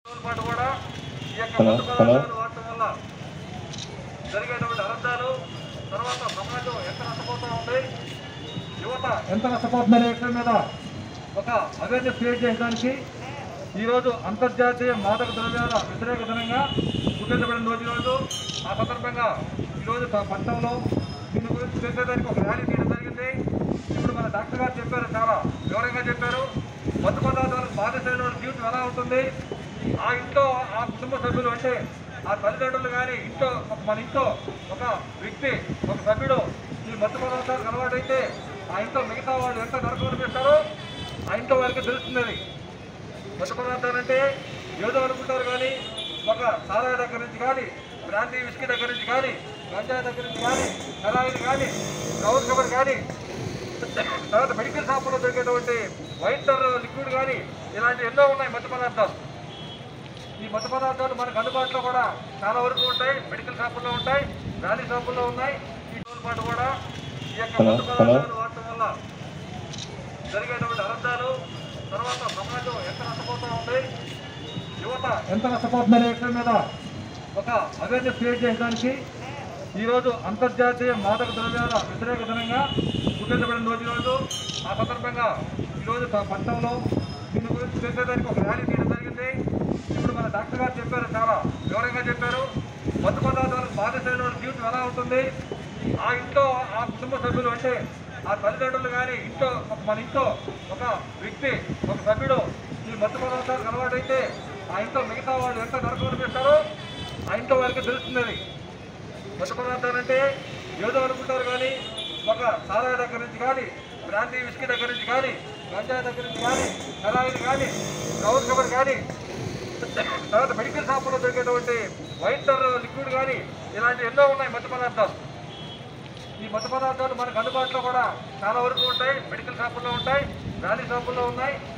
రోజుల పాటు కూడా ఈ యొక్క హలో, మత్తు హలో. పదార్థాలు వాడటం వల్ల జరిగేటువంటి అనర్థాలు తర్వాత సమాజం ఎంత నష్టపోతూ ఉంది యువత ఎంత నష్టపోతుందనే విషయం మీద ఒక అవేర్నెస్ క్రియేట్ చేయడానికి ఈరోజు అంతర్జాతీయ మాదక ద్రవ్యాల వ్యతిరేక దినంగా గుర్తించబడిన రోజు రోజు ఆ సందర్భంగా ఈరోజు ప- పట్టణంలో దీని గురించి తెలిసేదానికి ఒక ర్యాలీ తీయడం జరిగింది ఇప్పుడు మన డాక్టర్ గారు చెప్పారు చాలా వివరంగా చెప్పారు మత్తు పదార్థాలకు బాధితులైన వాళ్ళ జీవితం ఎలా ఉంటుంది ఆ ఇంట్లో ఆ కుటుంబ సభ్యులు అంటే ఆ తల్లిదండ్రులు కానీ ఇంట్లో ఒక- మన ఇంట్లో ఒక వ్యక్తి ఒక సభ్యుడు ఈ మత్తు పదార్థాలకు అలవాటైతే ఆ ఇంట్లో మిగతా వాళ్ళు ఎంత నరకం అనిపిస్తారో ఆ ఇంట్లో వారికి తెలుస్తుంది అది. మత్తు పదార్థాలు అంటే ఏదో అనుకుంటారు కానీ ఒక సారాయి దగ్గర నుంచి కానీ బ్రాండీ విస్కీ దగ్గర నుంచి కానీ గంజాయి దగ్గర నుంచి కానీ కళాయిలు కానీ గౌర్ కవర్ కానీ తర్వాత మెడికల్ షాపులో దొరికేటువంటి వైటర్ లిక్విడ్ కానీ ఇలాంటి ఎన్నో ఉన్నాయి మత్తు పదార్థాలు ఈ మత్తు పదార్థాలు మనకు అందుబాటులో కూడా చాలా వరకు ఉంటాయి మెడికల్ షాపుల్లో ఉంటాయి వ్యాలీ షాపుల్లో ఉన్నాయి ఈ రోజుల పాటు కూడా ఈ యొక్క హలో, మత్తు హలో. పదార్థాలు వాడటం వల్ల జరిగేటువంటి అనర్థాలు తర్వాత సమాజం ఎంత నష్టపోతూ ఉంది యువత ఎంత నష్టపోతుందనే విషయం మీద ఒక అవేర్నెస్ క్రియేట్ చేయడానికి ఈరోజు అంతర్జాతీయ మాదక ద్రవ్యాల వ్యతిరేక దినంగా గుర్తించబడిన రోజు రోజు ఆ సందర్భంగా ఈరోజు ప- పట్టణంలో దీని గురించి తెలిసేదానికి ఒక ర్యాలీ తీయడం జరిగింది ఇప్పుడు మన డాక్టర్ గారు చెప్పారు చాలా వివరంగా చెప్పారు మత్తు పదార్థాలకు బాధితులైన వాళ్ళ జీవితం ఎలా ఉంటుంది ఆ ఇంట్లో ఆ కుటుంబ సభ్యులు అంటే ఆ తల్లిదండ్రులు కానీ ఇంట్లో ఒక- మన ఇంట్లో ఒక వ్యక్తి ఒక సభ్యుడు ఈ మత్తు పదార్థాలకు అలవాటైతే ఆ ఇంట్లో మిగతా వాళ్ళు ఎంత నరకం అనిపిస్తారో ఆ ఇంట్లో వారికి తెలుస్తుంది అది. మత్తు పదార్థాలు అంటే ఏదో అనుకుంటారు కానీ ఒక సారాయి దగ్గర నుంచి కానీ బ్రాండీ విస్కీ దగ్గర నుంచి కానీ గంజాయి దగ్గర నుంచి కానీ కళాయిలు కానీ గౌర్ కవర్ కానీ తర్వాత మెడికల్ షాపులో దొరికేటువంటి వైటర్ లిక్విడ్ కానీ ఇలాంటి ఎన్నో ఉన్నాయి మత్తు పదార్థాలు ఈ మత్తు పదార్థాలు మనకు అందుబాటులో కూడా చాలా వరకు ఉంటాయి మెడికల్ షాపుల్లో ఉంటాయి వ్యాలీ షాపుల్లో ఉన్నాయి